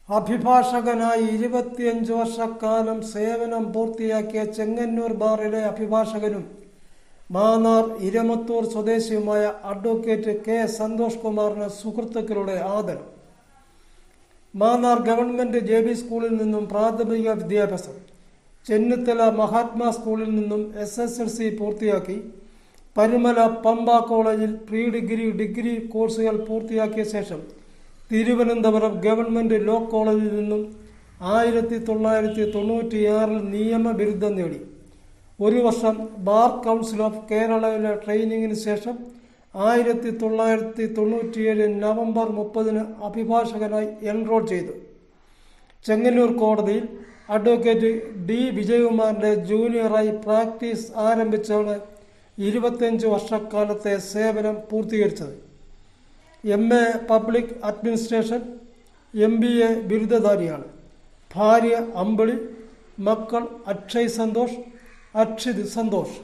അഭിഭാഷകനായി ഇരുപത്തിയഞ്ച് വർഷക്കാലം സേവനം പൂർത്തിയാക്കിയ ചെങ്ങന്നൂർ ബാറിലെ അഭിഭാഷകനും മാന്നാർ ഇരമത്തൂർ സ്വദേശിയുമായ അഡ്വക്കേറ്റ് കെ സന്തോഷ് കുമാറിന് സുഹൃത്തുക്കളുടെ ആദരം മാന്നാർ ഗവൺമെന്റ് ജെ ബി സ്കൂളിൽ നിന്നും പ്രാഥമിക വിദ്യാഭ്യാസം ചെന്നിത്തല മഹാത്മാ സ്കൂളിൽ നിന്നും എസ് എസ് എൽ സി പൂർത്തിയാക്കി പരുമല പമ്പ കോളേജിൽ പ്രീ ഡിഗ്രി ഡിഗ്രി കോഴ്സുകൾ പൂർത്തിയാക്കിയ ശേഷം തിരുവനന്തപുരം ഗവൺമെന്റ് ലോ കോളേജിൽ നിന്നും ആയിരത്തി തൊള്ളായിരത്തി തൊണ്ണൂറ്റിയാറിൽ നിയമ ബിരുദം നേടി ഒരു വർഷം ബാർ കൗൺസിൽ ഓഫ് കേരളയിലെ ട്രെയിനിങ്ങിന് ശേഷം ആയിരത്തി തൊള്ളായിരത്തി തൊണ്ണൂറ്റിയേഴ് നവംബർ മുപ്പതിന് അഭിഭാഷകനായി എൻറോൾ ചെയ്തു ചെങ്ങന്നൂർ കോടതിയിൽ അഡ്വക്കേറ്റ് ഡി വിജയകുമാറിന്റെ ജൂനിയറായി പ്രാക്ടീസ് ആരംഭിച്ചാണ് ഇരുപത്തിയഞ്ച് വർഷക്കാലത്തെ സേവനം പൂർത്തീകരിച്ചത് M A public administration M B A ബിരുദധാരിയാണ് ഭാര്യ അമ്പിളി മക്കൾ അക്ഷയ് സന്തോഷ് അക്ഷിത് സന്തോഷ്